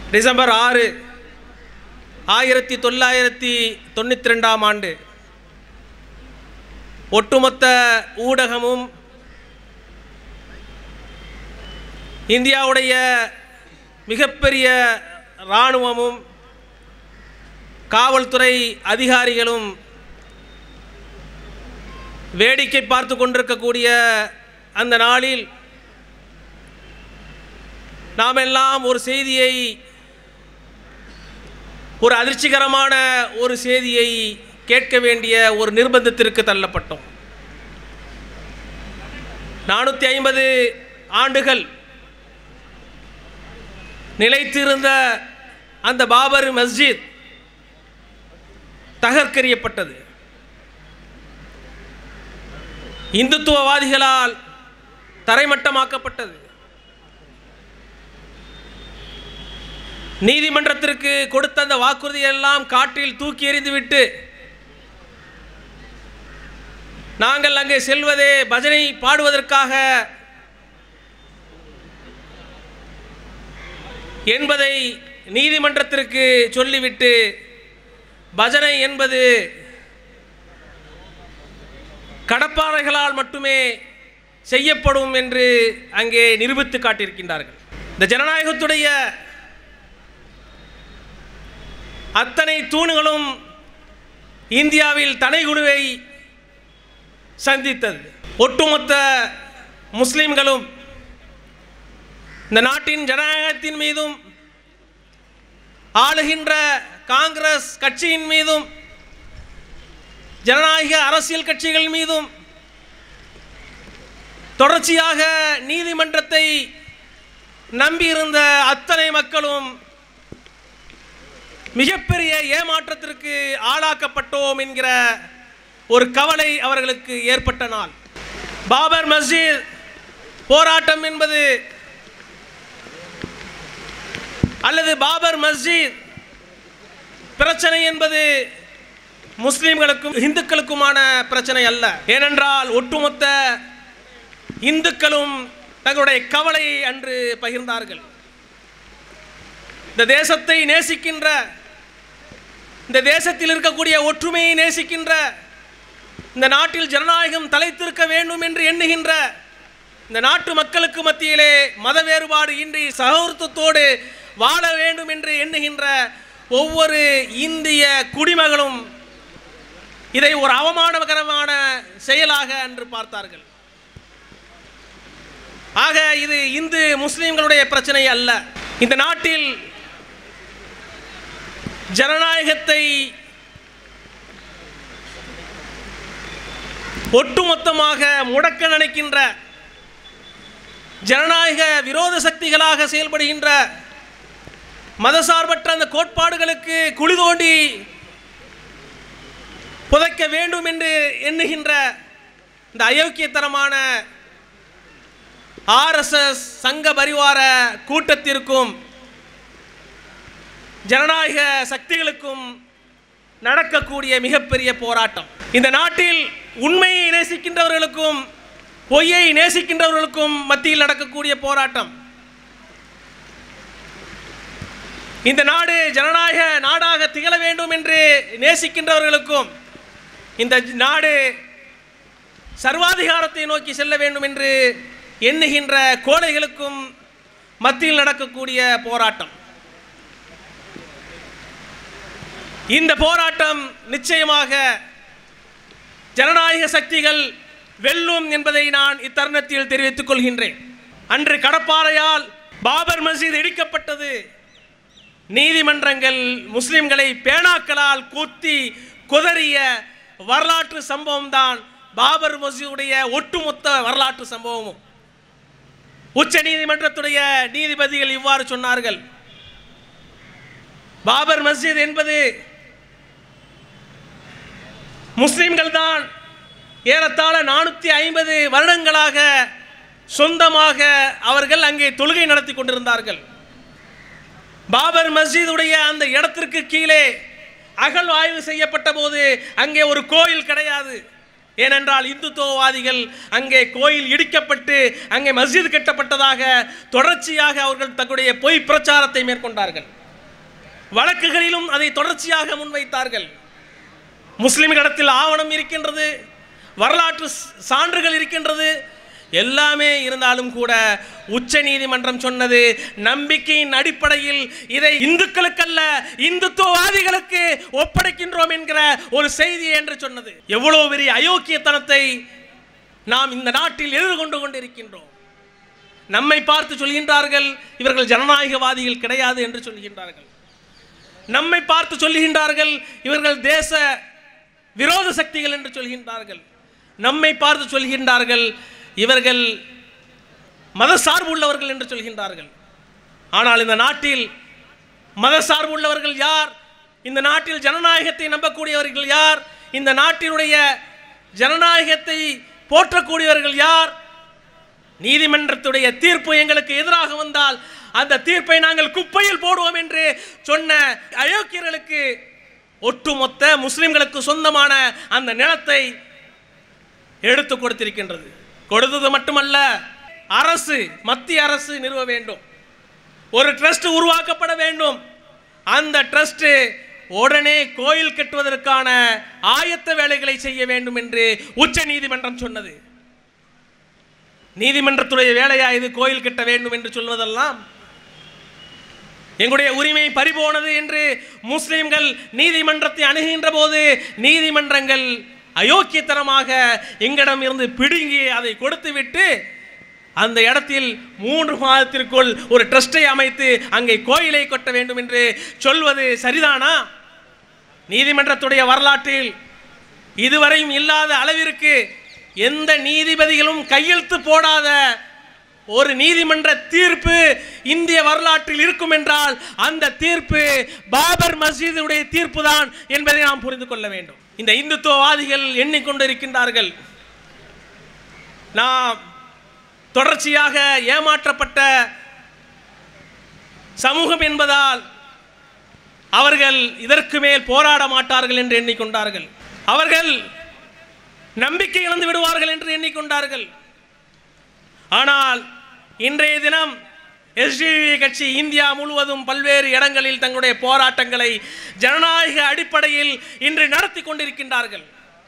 December ஆறு ஆயிரத்தி தொள்ளாயிரத்தி தொண்ணூற்றி ரெண்டாம் ஆண்டு ஒட்டுமொத்த ஊடகமும் இந்தியாவுடைய மிகப்பெரிய இராணுவமும் காவல்துறை அதிகாரிகளும் வேடிக்கை பார்த்து கொண்டிருக்கக்கூடிய அந்த நாளில் நாம் எல்லாம் ஒரு செய்தியை ஒரு அதிர்ச்சிகரமான ஒரு செய்தியை கேட்க வேண்டிய ஒரு நிர்பந்தத்திற்கு தள்ளப்பட்டோம் நானூற்றி ஐம்பது ஆண்டுகள் நிலைத்திருந்த அந்த பாபர் மஸ்ஜித் தகர்க்கறியப்பட்டது இந்துத்துவவாதிகளால் தரைமட்டமாக்கப்பட்டது நீதிமன்றத்திற்கு கொடுத்த அந்த வாக்குறுதியெல்லாம் காற்றில் தூக்கி எறிந்துவிட்டு நாங்கள் அங்கே செல்வதே பஜனை பாடுவதற்காக என்பதை நீதிமன்றத்திற்கு சொல்லிவிட்டு பஜனை என்பது கடப்பாறைகளால் மட்டுமே செய்யப்படும் என்று அங்கே நிரூபித்து காட்டியிருக்கின்றார்கள் இந்த ஜனநாயகத்துடைய அத்தனை தூணுகளும் இந்தியாவில் தனைகுணுவை சந்தித்தது ஒட்டுமொத்த முஸ்லிம்களும் இந்த நாட்டின் ஜனநாயகத்தின் மீதும் ஆளுகின்ற காங்கிரஸ் கட்சியின் மீதும் ஜனநாயக அரசியல் கட்சிகள் மீதும் தொடர்ச்சியாக நீதிமன்றத்தை நம்பியிருந்த அத்தனை மக்களும் மிகப்பெரிய ஏமாற்றத்திற்கு ஆளாக்கப்பட்டோம் என்கிற ஒரு கவலை அவர்களுக்கு ஏற்பட்ட நாள் பாபர் மஸ்ஜித் போராட்டம் என்பது அல்லது பாபர் மஸ்ஜித் பிரச்சனை என்பது முஸ்லிம்களுக்கும் இந்துக்களுக்குமான பிரச்சனை அல்ல ஏனென்றால் ஒட்டுமொத்த இந்துக்களும் தங்களுடைய கவலையை அன்று பகிர்ந்தார்கள் இந்த தேசத்தை நேசிக்கின்ற இந்த தேசத்தில் இருக்கக்கூடிய ஒற்றுமையை நேசிக்கின்ற இந்த நாட்டில் ஜனநாயகம் தலைத்திருக்க வேண்டும் என்று எண்ணுகின்ற இந்த நாட்டு மக்களுக்கு மத்தியிலே மத வேறுபாடு இன்றி சகோதரத்தோடு வாழ வேண்டும் என்று எண்ணுகின்ற ஒவ்வொரு இந்திய குடிமகளும் இதை ஒரு அவமானகரமான செயலாக அன்று பார்த்தார்கள் ஆக இது இந்து முஸ்லிம்களுடைய பிரச்சனை அல்ல இந்த நாட்டில் ஜனநாயகத்தை ஒட்டுமொத்தமாக முடக்க நினைக்கின்ற ஜனநாயக விரோத சக்திகளாக செயல்படுகின்ற மதசார்பற்ற அந்த கோட்பாடுகளுக்கு குழி தோண்டி புதைக்க வேண்டும் என்று எண்ணுகின்ற இந்த அயோக்கியத்தனமான ஆர்எஸ்எஸ் சங்க பரிவார கூட்டத்திற்கும் ஜனநாயக சக்திகளுக்கும் நடக்கக்கூடிய மிகப்பெரிய போராட்டம் இந்த நாட்டில் உண்மையை நேசிக்கின்றவர்களுக்கும் பொய்யை நேசிக்கின்றவர்களுக்கும் மத்தியில் நடக்கக்கூடிய போராட்டம் இந்த நாடு ஜனநாயக நாடாக திகழ வேண்டும் என்று நேசிக்கின்றவர்களுக்கும் இந்த நாடு சர்வாதிகாரத்தை நோக்கி செல்ல வேண்டும் என்று எண்ணுகின்ற கோழைகளுக்கும் மத்தியில் நடக்கக்கூடிய போராட்டம் இந்த போராட்டம் நிச்சயமாக ஜனநாயக சக்திகள் வெல்லும் என்பதை நான் இத்தருணத்தில் தெரிவித்துக் கொள்கின்றேன் அன்று கடப்பாறையால் பாபர் மஸ்ஜித் இடிக்கப்பட்டது நீதிமன்றங்கள் முஸ்லிம்களை பேனாக்களால் குத்தி குதறிய வரலாற்று சம்பவம் தான் பாபர் மஸ்ஜிதுடைய ஒட்டுமொத்த வரலாற்று சம்பவமும் உச்ச நீதிமன்றத்துடைய நீதிபதிகள் இவ்வாறு சொன்னார்கள் பாபர் மஸ்ஜித் என்பது முஸ்லிம்கள் தான் ஏறத்தாழ நானூற்றி ஐம்பது வருடங்களாக சொந்தமாக அவர்கள் அங்கே தொழுகை நடத்தி கொண்டிருந்தார்கள் பாபர் மஸ்ஜிதுடைய அந்த இடத்திற்கு கீழே அகல் ஆய்வு செய்யப்பட்ட போது அங்கே ஒரு கோயில் கிடையாது ஏனென்றால் இந்துத்துவவாதிகள் அங்கே கோயில் இடிக்கப்பட்டு அங்கே மஸ்ஜித் கட்டப்பட்டதாக தொடர்ச்சியாக அவர்கள் தங்களுடைய பொய் பிரச்சாரத்தை மேற்கொண்டார்கள் வழக்குகளிலும் அதை தொடர்ச்சியாக முன்வைத்தார்கள் முஸ்லிம்களிடத்தில் ஆவணம் இருக்கின்றது வரலாற்று ஸ்- சான்றுகள் இருக்கின்றது எல்லாமே இருந்தாலும் கூட உச்ச நீதிமன்றம் சொன்னது நம்பிக்கையின் அடிப்படையில் இதை இந்துக்களுக்கல்ல இந்துத்துவவாதிகளுக்கு ஒப்படைக்கின்றோம் என்கிற ஒரு செய்தி என்று சொன்னது எவ்வளவு பெரிய அயோக்கியத்தனத்தை நாம் இந்த நாட்டில் எதிர்கொண்டு கொண்டிருக்கின்றோம் நம்மை பார்த்து சொல்கின்றார்கள் இவர்கள் ஜனநாயகவாதிகள் கிடையாது என்று சொல்கின்றார்கள் நம்மை பார்த்து சொல்லுகின்றார்கள் இவர்கள் தேச விரோத சக்திகள் என்று சொல்கின்றார்கள் நம்மை பார்த்து சொல்கின்றார்கள் இவர்கள் மத சார்பு உள்ளவர்கள் என்று சொல்கின்றார்கள் ஆனால் இந்த நாட்டில் மத சார்பு உள்ளவர்கள் யார் இந்த நாட்டில் ஜனநாயகத்தை நம்பக்கூடியவர்கள் யார் இந்த நாட்டினுடைய ஜனநாயகத்தை போற்றக்கூடியவர்கள் யார் நீதிமன்றத்துடைய தீர்ப்பு எங்களுக்கு எதிராக வந்தால் அந்த தீர்ப்பை நாங்கள் குப்பையில் போடுவோம் என்று சொன்ன அயோக்கியர்களுக்கு ஒட்டுமொத்த முஸ்லிம்களுக்கு சொந்தமான அந்த நிலத்தை எடுத்து கொடுத்திருக்கின்றது கொடுத்தது மட்டுமல்ல அரசு மத்திய அரசு நிறுவ வேண்டும் ஒரு ட்ரஸ்ட் உருவாக்கப்பட வேண்டும் அந்த ட்ரஸ்ட் உடனே கோயில் கட்டுவதற்கான ஆயத்த வேலைகளை செய்ய வேண்டும் என்று உச்ச நீதிமன்றம் சொன்னது நீதிமன்றத்துடைய வேலையா இது கோயில் கட்ட வேண்டும் என்று சொல்வதெல்லாம் எங்களுடைய உரிமை பறிபோனது என்று முஸ்லிம்கள் நீதிமன்றத்தை அணுகின்ற போது நீதிமன்றங்கள் அயோக்கியத்தனமாக எங்களிடம் இருந்து பிடுங்கி அதை கொடுத்துவிட்டு அந்த இடத்தில் மூன்று மாதத்திற்குள் ஒரு ட்ரஸ்டை அமைத்து அங்கே கோயிலை கட்ட வேண்டும் என்று சொல்வது சரிதானா நீதிமன்றத்துடைய வரலாற்றில் இதுவரையும் இல்லாத அளவிற்கு எந்த நீதிபதிகளும் கையெழுத்து போடாத ஒரு நீதிமன்ற தீர்ப்பு இந்திய வரலாற்றில் இருக்கும் என்றால் அந்த தீர்ப்பு பாபர் மசீதுடைய தீர்ப்பு தான் என்பதை நாம் புரிந்து கொள்ள வேண்டும் இந்த இந்துத்துவவாதிகள் எண்ணிக்கொண்டிருக்கின்றார்கள் நாம் தொடர்ச்சியாக ஏமாற்றப்பட்ட சமூகம் என்பதால் அவர்கள் இதற்கு மேல் போராட மாட்டார்கள் என்று எண்ணிக்கொண்டார்கள் அவர்கள் நம்பிக்கை இழந்து விடுவார்கள் என்று எண்ணிக்கொண்டார்கள் ஆனால் இன்றைய தினம் எஸ்டிவி கட்சி இந்தியா முழுவதும் பல்வேறு இடங்களில் தங்களுடைய போராட்டங்களை ஜனநாயக அடிப்படையில் இன்று நடத்தி கொண்டிருக்கின்றார்கள்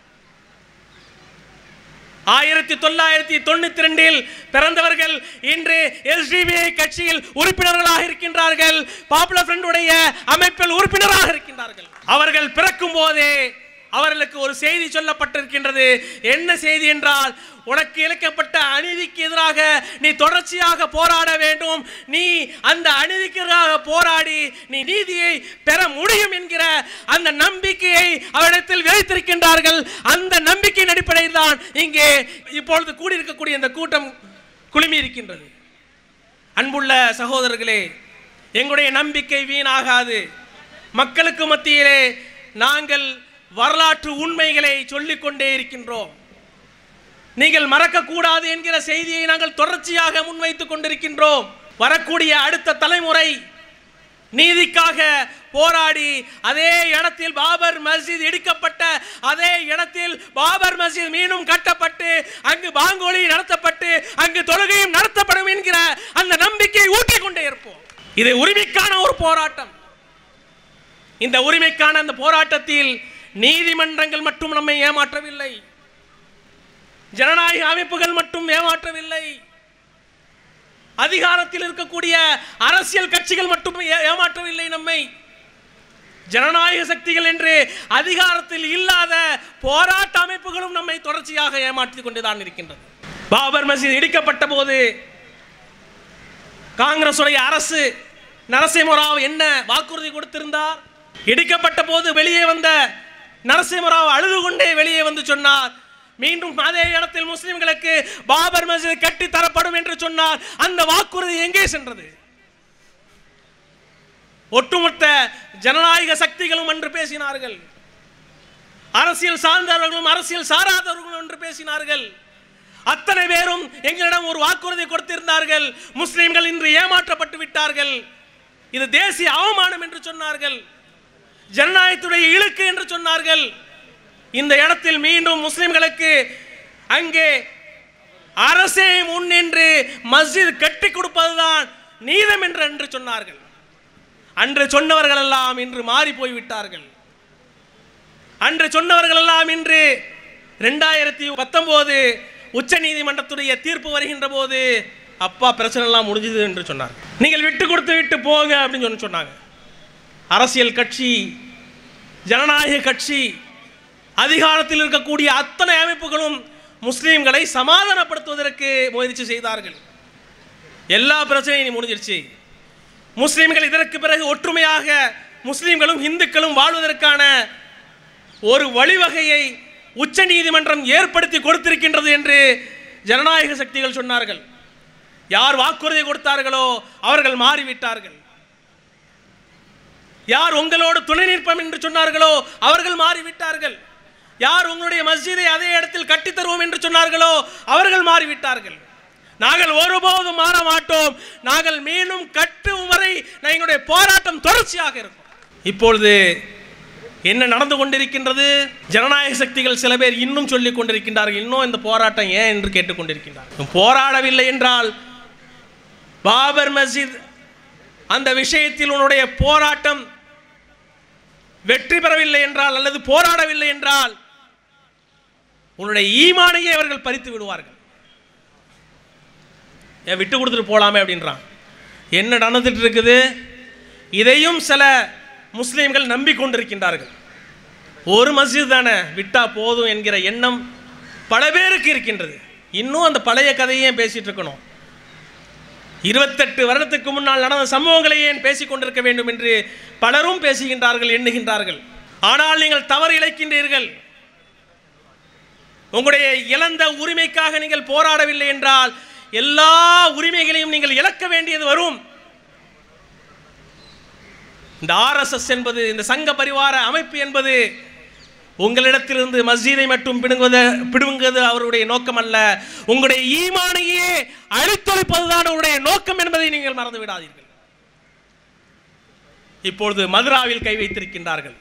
ஆயிரத்தி தொள்ளாயிரத்தி தொண்ணூத்தி ரெண்டில் பிறந்தவர்கள் இன்று எஸ்டிபிஐ கட்சியில் உறுப்பினர்களாக இருக்கின்றார்கள் பாப்புலர் ஃப்ரண்டுடைய அமைப்பில் உறுப்பினராக இருக்கின்றார்கள் அவர்கள் பிறக்கும் போதே அவர்களுக்கு ஒரு செய்தி சொல்லப்பட்டிருக்கின்றது என்ன செய்தி என்றால் உனக்கு இழைக்கப்பட்ட அநீதிக்கு எதிராக நீ தொடர்ச்சியாக போராட வேண்டும் நீ அந்த அநீதிக்கு எதிராக போராடி நீ நீதியை பெற முடியும் என்கிற அந்த நம்பிக்கையை அவரிடத்தில் விதைத்திருக்கின்றார்கள் அந்த நம்பிக்கையின் அடிப்படையில் தான் இங்கே இப்பொழுது கூடியிருக்கக்கூடிய இந்த கூட்டம் குழுமி இருக்கின்றது அன்புள்ள சகோதரர்களே எங்களுடைய நம்பிக்கை வீணாகாது மக்களுக்கு மத்தியிலே நாங்கள் வரலாற்று உண்மைகளை சொல்லிக்கொண்டே இருக்கின்றோம் நீங்கள் மறக்கக்கூடாது என்கிற செய்தியை நாங்கள் தொடர்ச்சியாக முன்வைத்துக் கொண்டிருக்கின்றோம் வரக்கூடிய அடுத்த தலைமுறை நீதிக்காக போராடி அதே இடத்தில் பாபர் மஸ்ஜித் இடிக்கப்பட்ட அதே இடத்தில் பாபர் மஸ்ஜித் மீண்டும் கட்டப்பட்டு அங்கு பாங்கோலி நடத்தப்பட்டு அங்கு தொழுகையும் நடத்தப்படும் என்கிற அந்த நம்பிக்கையை ஊட்டிக் கொண்டே இருப்போம் இது உரிமைக்கான ஒரு போராட்டம் இந்த உரிமைக்கான அந்த போராட்டத்தில் நீதிமன்றங்கள் மட்டும் நம்மை ஏமாற்றவில்லை ஜனநாயக அமைப்புகள் மட்டும் ஏமாற்றவில்லை அதிகாரத்தில் இருக்கக்கூடிய அரசியல் கட்சிகள் மட்டும் ஏ- ஏமாற்றவில்லை நம்மை ஜனநாயக சக்திகள் என்று அதிகாரத்தில் இல்லாத போராட்ட அமைப்புகளும் நம்மை தொடர்ச்சியாக ஏமாற்றிக் கொண்டுதான் இருக்கின்றது பாபர் மசீத் இடிக்கப்பட்ட போது காங்கிரஸ் உடைய அரசு நரசிம்மராவ் என்ன வாக்குறுதி கொடுத்திருந்தார் இடிக்கப்பட்ட போது வெளியே வந்த நரசிம்மராவ் அழுது கொண்டே வெளியே வந்து சொன்னார் மீண்டும் அதே இடத்தில் முஸ்லிம்களுக்கு பாபர் மஸ்ஜித் கட்டி தரப்படும் என்று சொன்னார் அந்த வாக்குறுதி எங்கே சென்றது ஒட்டுமொத்த ஜனநாயக சக்திகளும் என்று பேசினார்கள் அரசியல் சார்ந்தவர்களும் அரசியல் சாராதவர்களும் என்று பேசினார்கள் அத்தனை பேரும் எங்களிடம் ஒரு வாக்குறுதி கொடுத்திருந்தார்கள் முஸ்லிம்கள் இன்று ஏமாற்றப்பட்டு விட்டார்கள் இது தேசிய அவமானம் என்று சொன்னார்கள் ஜனநாயகத்துடைய இழுக்கு என்று சொன்னார்கள் இந்த இடத்தில் மீண்டும் முஸ்லிம்களுக்கு அங்கே அரசே முன் நின்று மஸ்ஜித் கட்டி கொடுப்பதுதான் நீதம் என்று என்று சொன்னார்கள் அன்று சொன்னவர்கள் எல்லாம் இன்று மாறி போய்விட்டார்கள் அன்று சொன்னவர்கள் எல்லாம் இன்று ரெண்டாயிரத்தி பத்தொம்போது உச்ச நீதிமன்றத்துடைய தீர்ப்பு வருகின்ற போது அப்பா பிரச்சனை எல்லாம் முடிஞ்சுது என்று சொன்னார் நீங்கள் விட்டு கொடுத்து விட்டு போங்க அப்படின்னு சொல்லி சொன்னாங்க அரசியல் கட்சி ஜனநாயக கட்சி அதிகாரத்தில் இருக்கக்கூடிய அத்தனை அமைப்புகளும் முஸ்லீம்களை சமாதானப்படுத்துவதற்கு முயற்சி செய்தார்கள் எல்லா பிரச்சனையும் இனி முடிஞ்சிருச்சு முஸ்லீம்கள் இதற்கு பிறகு ஒற்றுமையாக முஸ்லீம்களும் இந்துக்களும் வாழ்வதற்கான ஒரு வழிவகையை உச்ச நீதிமன்றம் ஏற்படுத்தி கொடுத்திருக்கின்றது என்று ஜனநாயக சக்திகள் சொன்னார்கள் யார் வாக்குறுதி கொடுத்தார்களோ அவர்கள் மாறிவிட்டார்கள் யார் உங்களோடு துணை நிற்போம் என்று சொன்னார்களோ அவர்கள் மாறிவிட்டார்கள் யார் உங்களுடைய மஸ்ஜிதை அதே இடத்தில் கட்டித் தருவோம் என்று சொன்னார்களோ அவர்கள் மாறிவிட்டார்கள் நாங்கள் ஒருபோதும் மாற மாட்டோம் நாங்கள் மீண்டும் கட்டும் வரை எங்களுடைய போராட்டம் தொடர்ச்சியாக இருக்கும் இப்பொழுது என்ன நடந்து கொண்டிருக்கின்றது ஜனநாயக சக்திகள் சில பேர் இன்னும் சொல்லிக் கொண்டிருக்கின்றார்கள் இன்னும் இந்த போராட்டம் ஏன் என்று கேட்டுக்கொண்டிருக்கின்றார்கள் போராடவில்லை என்றால் பாபர் மஸ்ஜித் அந்த விஷயத்தில் உன்னுடைய போராட்டம் வெற்றி பெறவில்லை என்றால் அல்லது போராடவில்லை என்றால் உன்னுடைய ஈமானையே அவர்கள் பறித்து விடுவார்கள் ஏன் விட்டு கொடுத்துட்டு போலாமே அப்படின்றான் என்ன நடந்துட்டு இருக்குது இதையும் சில முஸ்லீம்கள் நம்பிக்கொண்டிருக்கின்றார்கள் ஒரு மஸ்ஜித் தானே விட்டா போதும் என்கிற எண்ணம் பல பேருக்கு இருக்கின்றது இன்னும் அந்த பழைய கதையே பேசிட்டு இருக்கணும் இருபத்தெட்டு வருடத்துக்கு முன்னால் நடந்த சம்பவங்களை ஏன் பேசிக் கொண்டிருக்க வேண்டும் என்று பலரும் பேசுகின்றார்கள் எண்ணுகின்றார்கள் ஆனால் நீங்கள் தவறு இழைக்கின்றீர்கள் உங்களுடைய இழந்த உரிமைக்காக நீங்கள் போராடவில்லை என்றால் எல்லா உரிமைகளையும் நீங்கள் இழக்க வேண்டியது வரும் இந்த ஆர்எஸ்எஸ் என்பது இந்த சங்க பரிவார அமைப்பு என்பது உங்களிடத்திலிருந்து மஸ்ஜிதை மட்டும் பிடுங்குவது பிடுங்குவது அவருடைய நோக்கம் அல்ல உங்களுடைய ஈமானையே அழித்தொழிப்பதுதான் அவருடைய நோக்கம் என்பதை நீங்கள் மறந்து விடாதீர்கள் இப்பொழுது மதுராவில் கை வைத்திருக்கின்றார்கள்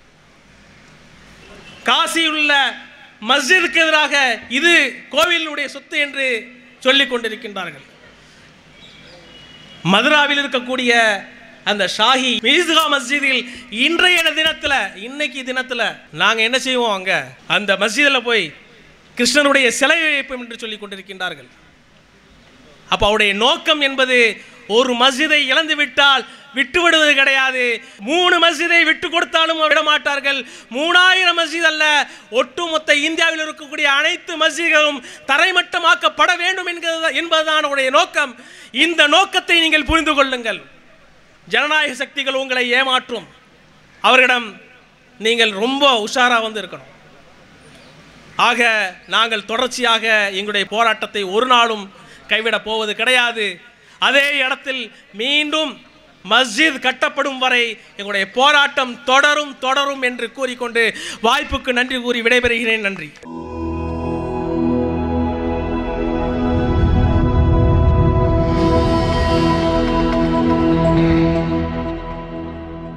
காசியில் உள்ள மஸ்ஜிதுக்கு எதிராக இது கோவிலுடைய சொத்து என்று சொல்லிக் கொண்டிருக்கின்றார்கள் மதுராவில் இருக்கக்கூடிய அந்த ஷாஹி மீசுகா மஸ்ஜிதில் இன்றைய தினத்தில் இன்னைக்கு தினத்தில் நாங்கள் என்ன செய்வோம் அங்கே அந்த மஸ்ஜிதில் போய் கிருஷ்ணனுடைய சிலை வைப்போம் என்று சொல்லிக் கொண்டிருக்கின்றார்கள் அப்போ அவருடைய நோக்கம் என்பது ஒரு மஸ்ஜிதை இழந்து விட்டால் விட்டு விடுவது கிடையாது மூணு மஸ்ஜிதை விட்டு கொடுத்தாலும் விட மாட்டார்கள் மூணாயிரம் மஸ்ஜித் அல்ல ஒட்டுமொத்த இந்தியாவில் இருக்கக்கூடிய அனைத்து மஸ்ஜிதுகளும் தரைமட்டமாக்கப்பட வேண்டும் என்கிறது என்பதுதான் அவருடைய நோக்கம் இந்த நோக்கத்தை நீங்கள் புரிந்து கொள்ளுங்கள் ஜனநாயக சக்திகள் உங்களை ஏமாற்றும் அவர்களிடம் நீங்கள் ரொம்ப உஷாராக வந்து இருக்கணும் ஆக நாங்கள் தொடர்ச்சியாக எங்களுடைய போராட்டத்தை ஒரு நாளும் கைவிடப் போவது கிடையாது அதே இடத்தில் மீண்டும் மஸ்ஜித் கட்டப்படும் வரை எங்களுடைய போராட்டம் தொடரும் தொடரும் என்று கூறிக்கொண்டு வாய்ப்புக்கு நன்றி கூறி விடைபெறுகிறேன் நன்றி